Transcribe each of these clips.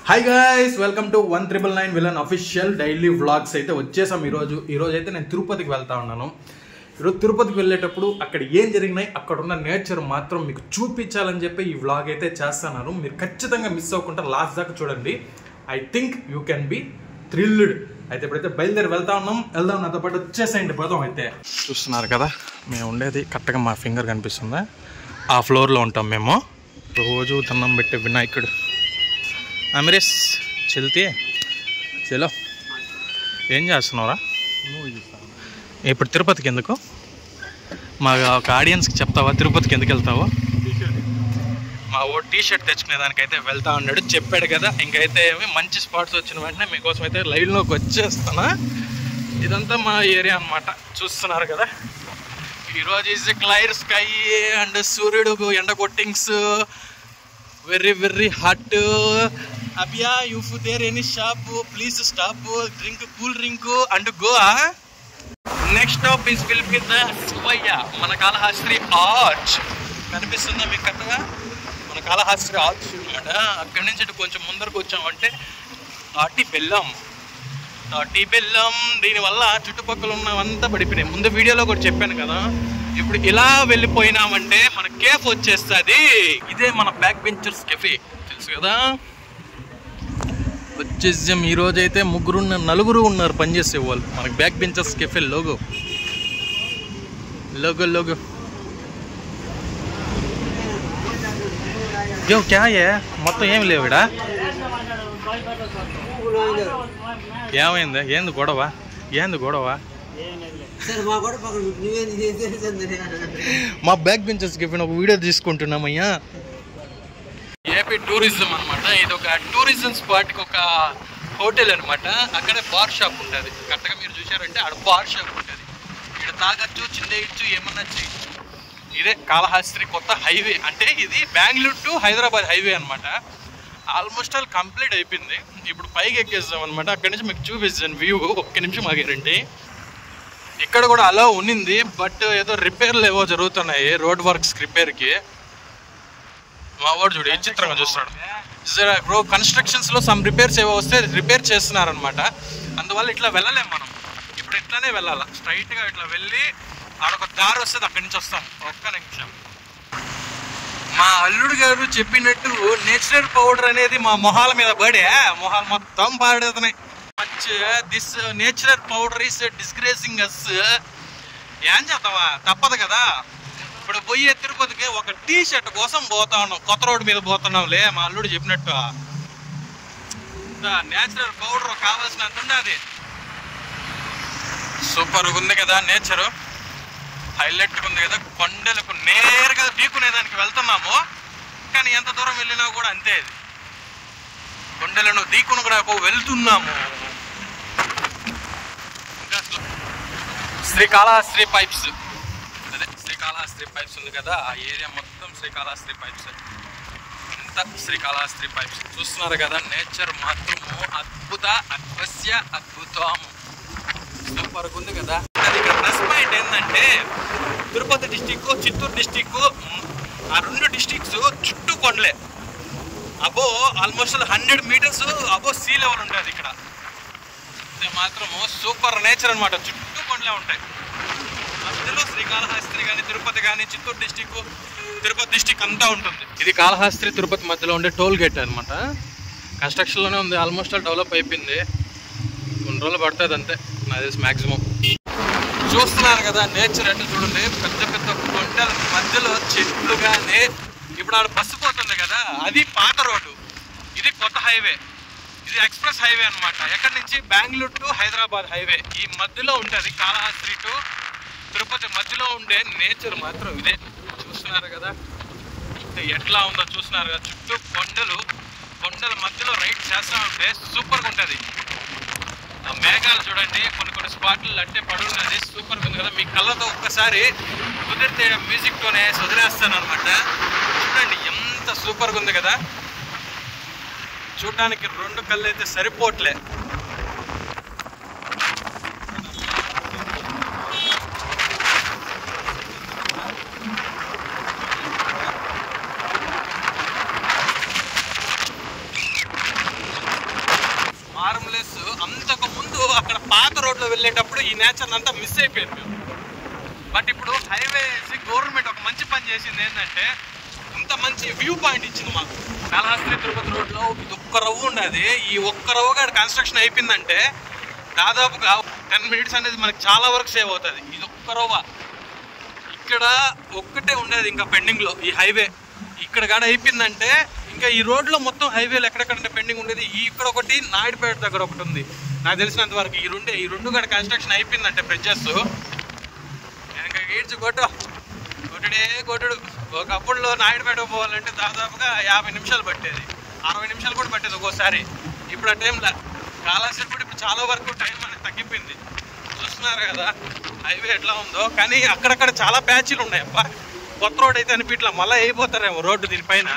hi guys welcome to one triple nine villain official daily vlogs అయితే వచ్చేసాం ఈరోజు ఈరోజు అయితే నేను తిరుపతికి వెళ్తా ఉన్నాను ఈరోజు తిరుపతికి వెళ్ళేటప్పుడు అక్కడ ఏం జరిగినాయి అక్కడ ఉన్న నేచర్ మాత్రం మీకు చూపించాలని చెప్పి ఈ వ్లాగ్ అయితే చేస్తున్నాను మీరు ఖచ్చితంగా మిస్ అవ్వకుండా లాస్ట్ దాకా చూడండి I think you can be thrilled అయితే ఇప్పుడైతే బయలుదేరి వెళ్తా ఉన్నాం వెళ్దాం నాతో పాటు వచ్చేసేయండి పోదాం అయితే చూస్తున్నారు కదా మేము ఉండేది కరెక్ట్గా మా ఫింగర్ కనిపిస్తుందా ఆ ఫ్లోర్లో ఉంటాం మేము రోజు దండం పెట్టే వినాయకుడు అమరీష్ చెల్తే చలో ఏం చేస్తున్నావురా ఇప్పుడు తిరుపతికి ఎందుకు మా ఒక ఆడియన్స్కి చెప్తావా తిరుపతికి ఎందుకు వెళ్తావు మా ఓ టీ షర్ట్ తెచ్చుకునే దానికైతే వెళ్తా ఉన్నాడు చెప్పాడు కదా ఇంకైతే ఏమి మంచి స్పాట్స్ వచ్చిన వెంటనే మీకోసం అయితే లైవ్లోకి వచ్చేస్తానా ఇదంతా మా ఏరియా అన్నమాట చూస్తున్నారు కదా ఈరోజు ఈజ్ క్లైర్ స్కై అండ్ సూర్యుడు ఎండ కొట్టింగ్స్ వెరీ వెరీ హాట్ అభియా if there any shop please stop drink cool drink and go next stop is will be the Shivayya మన కాళహస్త్రి ఆర్చ్ కనిపిస్తుందా మీకు కరెక్ట్గా మన కాళహస్త్రి ఆర్చ్ అనమాట అక్కడి నుంచి ఇటు కొంచెం ముందరకు వచ్చామంటే తాటి బెల్లం తాటి బెల్లం దీనివల్ల చుట్టుపక్కల ఉన్నవంతా పడిపోయినాయి ముందు వీడియోలో కూడా చెప్పాను కదా ఇప్పుడు ఇలా వెళ్ళిపోయినామంటే మన కేఫ్ వచ్చేస్తుంది ఇదే మన బ్యాక్ బెంచర్స్ కెఫే తెలుసు కదా వచ్చేసాం ఈ రోజు అయితే ముగ్గురు ఉన్నారు నలుగురు ఉన్నారు పనిచేసే వాళ్ళు మనకి బ్యాక్ బెంచర్స్ కెఫే లోగో లోగో లోగో యో క్యా ఏ మొత్తం ఏమి లేవుడా ఏమైంది ఏంది గొడవ ఏంది గొడవ సార్ మా కూడా పక్కన నువ్వేంది చేసేది మా బ్యాక్ బెంచెస్ కెఫే ఒక వీడియో తీసుకుంటున్నామయ్యా ఏపీ టూరిజం అన్నమాట ఇది ఒక టూరిజం స్పాట్కి ఒక హోటల్ అన్నమాట అక్కడే బార్ షాప్ ఉంటుంది కరెక్ట్గా మీరు చూసారంటే ఆడ బార్ షాప్ ఉంటుంది ఇక్కడ తాగొచ్చు చిందేయచ్చు ఏమన్నా చేయొచ్చు ఇదే కాళహస్త్రి కొత్త హైవే అంటే ఇది బెంగళూరు టు హైదరాబాద్ హైవే అన్నమాట ఆల్మోస్ట్ ఆల్ కంప్లీట్ అయిపోయింది ఇప్పుడు పైకి ఎక్కేస్తాం అనమాట అక్కడి నుంచి మీకు చూపిస్తాను వ్యూ ఒక్క నిమిషం ఆగారండి ఇక్కడ కూడా అలా ఉన్నింది బట్ ఏదో రిపేర్లు ఏవో జరుగుతున్నాయి రోడ్ వర్క్స్ రిపేర్కి మా వాడు చూడు ఏ చిత్రంగా చూస్తున్నాడు ఇప్పుడు కన్స్ట్రక్షన్స్ లో సమ్ రిపేర్స్ ఏవో వస్తే రిపేర్ చేస్తున్నారనమాట అందువల్ల ఇట్లా వెళ్ళలేం మనం ఇప్పుడు ఇట్లానే వెళ్ళాలి స్ట్రైట్ గా ఇట్లా వెళ్ళి ఆడొక దారి వస్తుంది అక్కడి నుంచి వస్తాం ఒక్క నిమిషం మా అల్లుడు గారు చెప్పినట్టు నేచురల్ పౌడర్ అనేది మా మొహాల మీద పడే మొహాలు మొత్తం పాడేతున్నాయి మంచి this natural powder is disgracing us ఏం చేద్దామా తప్పదు కదా ఇప్పుడు పోయే తిరుపతికి ఒక టీ షర్ట్ కోసం పోతా ఉన్నాం కొత్త రోడ్డు మీద పోతున్నాంలే మా అల్లుడు చెప్పినట్టు నేచురల్ పౌడర్ కావాల్సినంత ఉన్నది సూపర్ ఉంది కదా నేచర్ హైలైట్ ఉంది కదా కొండలకు నేరుగా ఢీకునే దానికి వెళ్తున్నాము కానీ ఎంత దూరం వెళ్ళినా కూడా అంతే ఇది కొండలను ఢీకుని కూడా వెళ్తున్నాము ఇంకా అసలు శ్రీకాళహస్త్రి పైప్స్ అదే శ్రీకాళహస్త్రి పైప్స్ ఉంది కదా ఆ ఏరియా మొత్తం శ్రీకాళహస్త్రి పైప్స్ అంతా శ్రీకాళహస్త్రి పైప్స్ చూస్తున్నారు కదా నేచర్ మాత్రము అద్భుత అద్భుత్య అద్భుతం సూపర్ ఉంది కదా అది ఇక్కడ ప్లస్ పాయింట్ ఏంటంటే తిరుపతి డిస్టిక్ చిత్తూరు డిస్టిక్ ఆ రెండు డిస్టిక్స్ చుట్టూ కొండలే above almost hundred meters above sea level ఉంటుంది ఇక్కడ ఇది మాత్రము సూపర్ నేచర్ అన్నమాట చుట్టూ కొండలే ఉంటాయి మధ్యలో శ్రీకాళహస్త్రి కానీ తిరుపతి కానీ చిత్తూరు డిస్టిక్ తిరుపతి డిస్టిక్ అంతా ఉంటుంది ఇది కాళహస్త్రి తిరుపతి మధ్యలో ఉండే టోల్ గేట్ అనమాట కన్స్ట్రక్షన్లోనే ఉంది ఆల్మోస్ట్ ఆల్ డెవలప్ అయిపోయింది కొన్ని రోజులు పడుతుంది అంతే నాకు తెలిసి మ్యాక్సిమం చూస్తున్నారు కదా నేచర్ అంటే చూడండి పెద్ద పెద్ద కొండల మధ్యలో చెట్లు కానీ ఇప్పుడు ఆడ బస్సు పోతుంది కదా అది పాత రోడ్డు ఇది కొత్త హైవే ఇది ఎక్స్ప్రెస్ హైవే అన్నమాట ఎక్కడి నుంచి బెంగళూరు టు హైదరాబాద్ హైవే ఈ మధ్యలో ఉంటుంది కాళహస్త్రి టు తిరుపతి మధ్యలో ఉండే నేచర్ మాత్రం ఇదే చూస్తున్నారు కదా ఇది ఎట్లా ఉందో చూస్తున్నారు కదా చుట్టూ కొండలు కొండల మధ్యలో రైడ్ చేస్తా ఉంటే సూపర్గా ఉంటుంది ఆ మేఘాలు చూడండి కొన్ని కొన్ని స్పాట్లు అంటే పడున్నది సూపర్ ఉంది కదా మీ కళ్ళతో ఒక్కసారి కుదిరితే మ్యూజిక్ తోనే వదిలేస్తాను అనమాట చూడండి ఎంత సూపర్గా ఉంది కదా చూడడానికి రెండు కళ్ళు అయితే సరిపోవట్లే వెళ్ళేటప్పుడు ఈ నేచర్ అంతా మిస్ అయిపోయారు మేము బట్ ఇప్పుడు హైవే గవర్నమెంట్ ఒక మంచి పని చేసింది ఏంటంటే ఇంత మంచి వ్యూ పాయింట్ ఇచ్చింది మాకు కాళహస్తి తిరుపతి రోడ్లో ఇది ఒక్క రవ్వు ఉన్నది ఈ ఒక్క రవ్వు గారి కన్స్ట్రక్షన్ అయిపోయిందంటే దాదాపుగా టెన్ మినిట్స్ అనేది మనకి చాలా వరకు సేవ్ అవుతుంది ఇది ఒక్క రవ్వ ఇక్కడ ఒక్కటే ఉండేది ఇంకా పెండింగ్ లో ఈ హైవే ఇక్కడ కాడ అయిపోయిందంటే ఇంకా ఈ రోడ్ లో మొత్తం హైవేలు ఎక్కడెక్కడ పెండింగ్ ఉండేది ఈ ఇక్కడ ఒకటి నాయుడుపేట దగ్గర ఒకటి ఉంది నాకు తెలిసినంత వరకు ఈ రెండు ఈ రెండు కాడ కన్స్ట్రక్షన్ అయిపోయిందంటే బ్రిడ్జెస్ ఇంకా గేట్స్ కొట్టు కొట్టుడే కొట్టుడు ఒకప్పుడులో నాయుడుపేట పోవాలంటే దాదాపుగా యాభై నిమిషాలు పట్టేది అరవై నిమిషాలు కూడా పట్టేది ఒక్కోసారి ఇప్పుడు ఆ టైంలో కాలాసేపు కూడా ఇప్పుడు చాలా వరకు టైం అనేది తగ్గిపోయింది చూస్తున్నారు కదా హైవే ఎట్లా ఉందో కానీ అక్కడక్కడ చాలా ప్యాచీలు ఉన్నాయి అబ్బా కొత్త రోడ్ అయితే అనిపించలే మళ్ళీ అయిపోతారేమో రోడ్డు దీనిపైన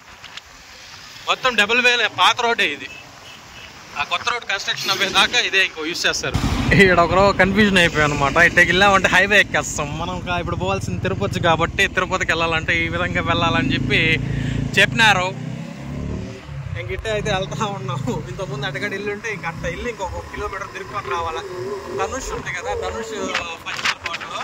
మొత్తం డబుల్ వేలే పాత రోడ్డే ఇది ఆ కొత్త రోడ్ కన్స్ట్రక్షన్ అయ్యేదాకా ఇదే ఇంకో యూస్ చేస్తారు ఇక్కడ ఒకరో కన్ఫ్యూజన్ అయిపోయాయి అనమాట ఇట్టకి వెళ్ళామంటే హైవే ఎక్కేస్తాం మనం ఇంకా ఇప్పుడు పోవాల్సిన తిరుపతి కాబట్టి తిరుపతికి వెళ్ళాలంటే ఈ విధంగా వెళ్ళాలని చెప్పి చెప్పినారు ఇంక ఇట్టే అయితే వెళ్తా ఉన్నాము ఇంతకుముందు అటగడ ఇల్లు ఉంటే ఇంక అంత ఇల్లు ఇంకొక కిలోమీటర్ తిరుపతి రావాలా ధనుష్ ఉంది కదా Dhanush five star hotel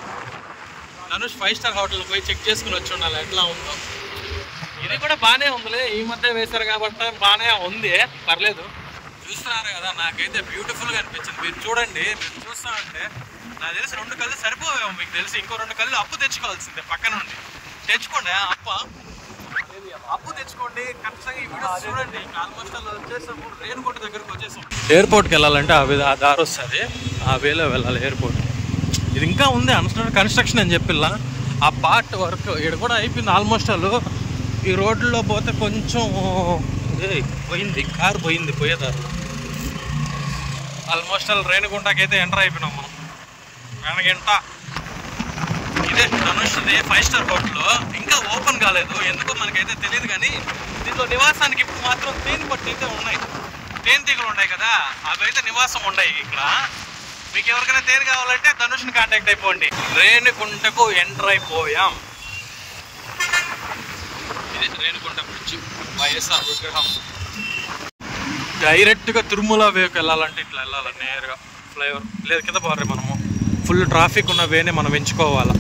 Dhanush five star hotel పోయి చెక్ చేసుకుని వచ్చి ఉండాలి ఎట్లా ఉందో ఇది కూడా బాగానే ఉందిలే ఈ మధ్య వేశారు కాబట్టి బాగానే ఉంది పర్లేదు చూస్తున్నారు కదా నాకైతే బ్యూటిఫుల్ గా అనిపించింది మీరు చూడండి మీరు చూస్తా ఉంటే నాకు తెలిసి రెండు కళ్ళు సరిపోవేమో మీకు తెలిసి ఇంకో రెండు కళ్ళు అప్పు తెచ్చుకోవాల్సిందే పక్కన ఉండి తెచ్చుకోండి ఆ అప్ప అప్పు తెచ్చుకోండి ఖచ్చితంగా ఈ వీడియోస్ చూడండి ఆల్మోస్ట్ అలా వచ్చేసాము రేణుకోట దగ్గరకు వచ్చేసాం ఎయిర్పోర్ట్కి వెళ్ళాలంటే ఆ విధ ఆ దారి వస్తుంది ఆ వేలో వెళ్ళాలి ఎయిర్పోర్ట్ ఇది ఇంకా ఉంది అన్స్టర్ కన్స్ట్రక్షన్ అని చెప్పిల్లా ఆ పార్ట్ వర్క్ ఇక్కడ కూడా అయిపోయింది ఆల్మోస్ట్ ఆల్ ఈ రోడ్లో పోతే కొంచెం ఏయ్, పోయింది కారు పోయింది పోయేదారు ఆల్మోస్ట్ ఆల్ రేణుగుంటకి అయితే ఎంటర్ అయిపోయినాం మనం రేణగంట ఇదే ధనుష్ ఇది ఫైవ్ స్టార్ హోటల్ ఇంకా ఓపెన్ కాలేదు ఎందుకో మనకైతే తెలియదు కానీ దీంట్లో నివాసానికి ఇప్పుడు మాత్రం తేనె పట్టు అయితే ఉన్నాయి తేనె తీగలు ఉన్నాయి కదా అవి అయితే నివాసం ఉన్నాయి ఇక్కడ మీకు ఎవరికైనా తేనె కావాలంటే ధనుష్ని కాంటాక్ట్ అయిపోండి రేణుగుంటకు ఎంటర్ అయిపోయాం ఇది రేణుగుంట బ్రిడ్జ్ వైఎస్ఆర్ విగ్రహం డైరెక్ట్గా తిరుమల వేకి వెళ్ళాలంటే ఇట్లా వెళ్ళాలి నేరుగా ఫ్లైఓవర్ లేదు కింద పోరే మనము ఫుల్ ట్రాఫిక్ ఉన్న వేనే మనం ఎంచుకోవాలా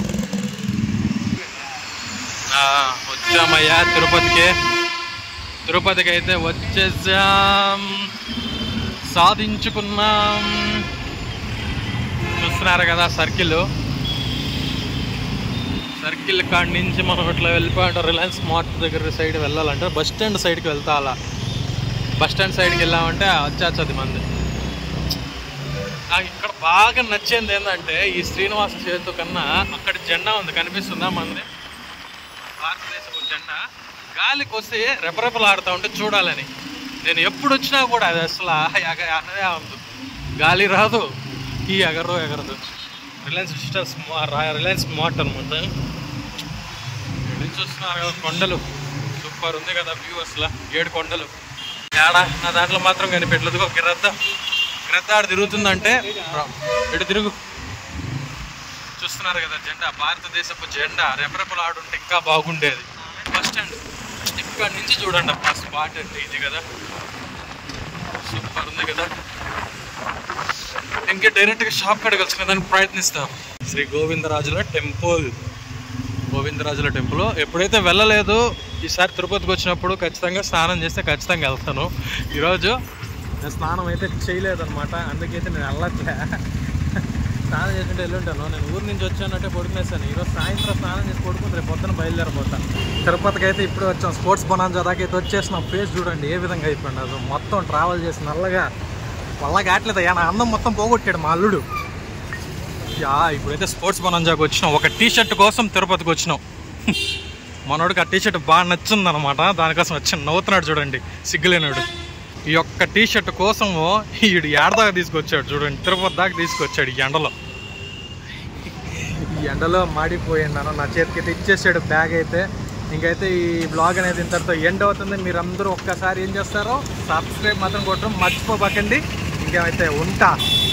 ఆ, వచ్చామయ్యా తిరుపతికి తిరుపతికి అయితే వచ్చేసాం సాధించుకున్నాం చూస్తున్నారు కదా సర్కిల్ సర్కిల్ కాడి నుంచి మనం ఇట్లా వెళ్ళిపోయాం రిలయన్స్ మార్ట్ దగ్గర సైడ్ వెళ్ళాలంటే బస్ స్టాండ్ సైడ్కి వెళ్తా అలా బస్ స్టాండ్ సైడ్కి వెళ్ళామంటే వచ్చేస్తుంది మంది నాకు ఇక్కడ బాగా నచ్చింది ఏంటంటే ఈ శ్రీనివాస సేతు కన్నా అక్కడ జెండా ఉంది కనిపిస్తుందా మంది భారతదేశపు జెండా గాలికి వస్తే రెపరెపలాడుతూ ఉంటే చూడాలని నేను ఎప్పుడు వచ్చినా కూడా అది అసలు ఎగ అన్నదే ఉంది గాలి రాదు ఈ ఎగరు ఎగరదు రిలయన్స్ సిస్టర్స్ రిలయన్స్ మార్ట్ అనమాట చూస్తున్నారు కదా కొండలు సూపర్ ఉంది కదా వ్యూ అసలు ఏడు కొండలు తేడా నా దాంట్లో మాత్రం కనిపెట్టలేదు ఒక గ్రద్ద గ్రద్ద ఆడ తిరుగుతుందంటే రా, ఇటు తిరుగు చూస్తున్నారు కదా జెండా భారతదేశపు జెండా రెపరెపలు ఆడుంటే ఇంకా బాగుండేది బస్ స్టాండ్ ఇక్కడ నుంచి చూడండి అప్ప స్పాట్ అంటే ఇది కదా సూపర్ ఉంది కదా ఇంకా డైరెక్ట్గా షాప్ కాడ కలుసుకునేదానికి ప్రయత్నిస్తాం శ్రీ గోవిందరాజుల టెంపుల్ గోవిందరాజుల టెంపుల్ ఎప్పుడైతే వెళ్ళలేదు ఈసారి తిరుపతికి వచ్చినప్పుడు ఖచ్చితంగా స్నానం చేస్తే ఖచ్చితంగా వెళ్తాను ఈరోజు నేను స్నానం అయితే చేయలేదన్నమాట అందుకైతే నేను వెళ్ళట్లే స్నానం చేస్తుంటే వెళ్ళుంటాను నేను ఊరు నుంచి వచ్చానంటే పడుకునేసాను ఈరోజు సాయంత్రం స్నానం చేసి పడుకుని రేపు పొద్దున బయలుదేరిపోతా తిరుపతికి అయితే ఇప్పుడు వచ్చాం స్పోర్ట్స్ బొనాంజా దాకా అయితే వచ్చేసిన ఫేస్ చూడండి ఏ విధంగా అయిపోయింది అది మొత్తం ట్రావెల్ చేసి నల్లగా వల్ల కావట్లేదు అయ్యా నా అందం మొత్తం పోగొట్టాడు మా అల్లుడు యా ఇప్పుడైతే స్పోర్ట్స్ బొనాంజాకి వచ్చినాం ఒక టీ షర్ట్ కోసం తిరుపతికి వచ్చినాం మనోడికి ఆ టీ షర్ట్ బాగా నచ్చింది అనమాట దానికోసం వచ్చి నవ్వుతున్నాడు చూడండి సిగ్గులేనాడు ఈ యొక్క టీ షర్ట్ కోసము ఈడు ఏడదాకా తీసుకొచ్చాడు చూడండి తిరుపతి దాకా తీసుకొచ్చాడు ఈ ఎండలో ఈ ఎండలో మాడిపోయింది అన్న నా చేతికి అయితే ఇచ్చేసాడు బ్యాగ్ అయితే ఇంకైతే ఈ బ్లాగ్ అనేది ఇంతటితో ఎండ్ అవుతుంది మీరు అందరూ ఒక్కసారి ఏం చేస్తారో సబ్స్క్రైబ్ మాత్రం కొట్టడం మర్చిపోబాకండి ఇంకేమైతే ఉంటా